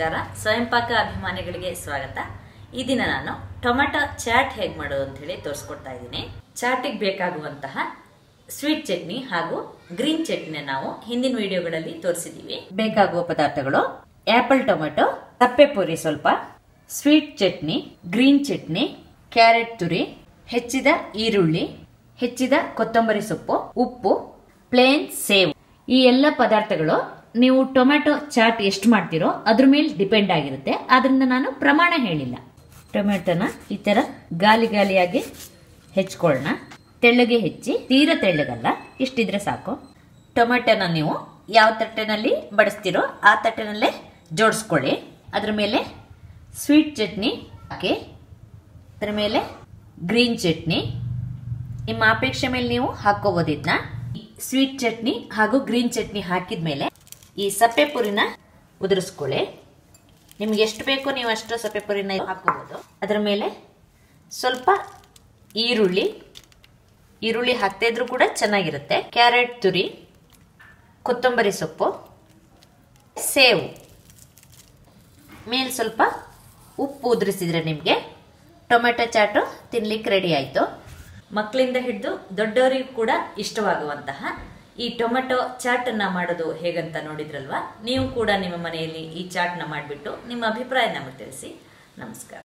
ನಮಸ್ಕಾರ ಸ್ವಯಂ ಪಾಕ ಅಭಿಮಾನಿಗಳಿಗೆ ಸ್ವಾಗತ ಈ ದಿನ ನಾನು ಟೊಮೆಟೊ ಚಾಟ್ ಹೇಗೆ ಮಾಡೋದು ಅಂತ ಹೇಳಿ ತೋರಿಸ್ಕೊಡ್ತಾ ಇದ್ದೀನಿ ಚಾಟಿಗೆ ಬೇಕಾಗುವಂತಹ ಸ್ವೀಟ್ ಚಟ್ನಿ ಹಾಗೂ ಗ್ರೀನ್ ಚಟ್ನಿ ನಾವು ಹಿಂದಿನ ವಿಡಿಯೋಗಳಲ್ಲಿ ತೋರಿಸಿದೀವಿ ಬೇಕಾಗುವ ಪದಾರ್ಥಗಳು ಆಪಲ್ ಟೊಮೆಟೊ ತಪ್ಪೆ ಪುರಿ ಸ್ವಲ್ಪ sweet chutney green chutney carrot ತುರಿ ಹೆಚ್ಚಿದ ಈರುಳ್ಳಿ ಹೆಚ್ಚಿದ ಕೊತ್ತಂಬರಿ ಸೊಪ್ಪು ಉಪ್ಪು ಪ್ಲೇನ್ ಸೇವ್ ಈ ಎಲ್ಲ ಪದಾರ್ಥಗಳು ನೀವು ಟೊಮೆಟೊ ಚಾಟ್ ಎಷ್ಟು ಮಾಡ್ತೀರೋ ಅದ್ರ ಮೇಲೆ ಡಿಪೆಂಡ್ ಆಗಿರುತ್ತೆ ಆದ್ರಿಂದ ನಾನು ಪ್ರಮಾಣ ಹೇಳಿಲ್ಲ ಟೊಮೆಟೊನ ಈ ತರ ಗಾಲಿ ಗಾಲಿಯಾಗಿ ಹೆಚ್ಕೊಳ್ಳೋಣ ತೆಳ್ಳಗೆ ಹೆಚ್ಚಿ ತೀರಾ ತೆಳ್ಳಗಲ್ಲ ಇಷ್ಟಿದ್ರೆ ಸಾಕು ಟೊಮೆಟೊನ ನೀವು ಯಾವ ತಟ್ಟೆನಲ್ಲಿ ಬಡಿಸ್ತೀರೋ ಆ ತಟ್ಟೆನಲ್ಲೇ ಜೋಡಿಸ್ಕೊಳ್ಳಿ ಅದ್ರ ಮೇಲೆ ಸ್ವೀಟ್ ಚಟ್ನಿ ಹಾಕಿ ಅದ್ರ ಮೇಲೆ ಗ್ರೀನ್ ಚಟ್ನಿ ನಿಮ್ಮ ಅಪೇಕ್ಷೆ ಮೇಲೆ ನೀವು ಹಾಕೋಬಹುದು ಇದನ್ನ ಸ್ವೀಟ್ ಚಟ್ನಿ ಹಾಗೂ ಗ್ರೀನ್ ಚಟ್ನಿ ಹಾಕಿದ್ಮೇಲೆ ಈ ಸಪ್ಪೆ ಪುರಿನ ಉದುರಿಸ್ಕೊಳ್ಳಿ ನಿಮ್ಗೆ ಎಷ್ಟು ಬೇಕೋ ನೀವು ಅಷ್ಟು ಸಪ್ಪೆ ಪುರಿನ ಹಾಕೋಬಹುದು ಅದರ ಮೇಲೆ ಸ್ವಲ್ಪ ಈರುಳ್ಳಿ ಈರುಳ್ಳಿ ಹಾಕ್ತಾ ಇದ್ರೂ ಕೂಡ ಚೆನ್ನಾಗಿರುತ್ತೆ ಕ್ಯಾರೆಟ್ ತುರಿ ಕೊತ್ತಂಬರಿ ಸೊಪ್ಪು ಸೇವು ಮೇಲೆ ಸ್ವಲ್ಪ ಉಪ್ಪು ಉದುರಿಸಿದ್ರೆ ನಿಮಗೆ ಟೊಮೆಟೊ ಚಾಟು ತಿನ್ಲಿಕ್ಕೆ ರೆಡಿ ಆಯಿತು ಮಕ್ಕಳಿಂದ ಹಿಡಿದು ದೊಡ್ಡವರಿಗೂ ಕೂಡ ಇಷ್ಟವಾಗುವಂತಹ ಈ ಟೊಮೆಟೊ ಚಾಟನ್ನ ಮಾಡೋದು ಹೇಗಂತ ನೋಡಿದ್ರಲ್ವಾ ನೀವು ಕೂಡ ನಿಮ್ಮ ಮನೆಯಲ್ಲಿ ಈ ಚಾಟ್ನ ಮಾಡಿಬಿಟ್ಟು ನಿಮ್ಮ ಅಭಿಪ್ರಾಯ ನಮಗೆ ತಿಳಿಸಿ ನಮಸ್ಕಾರ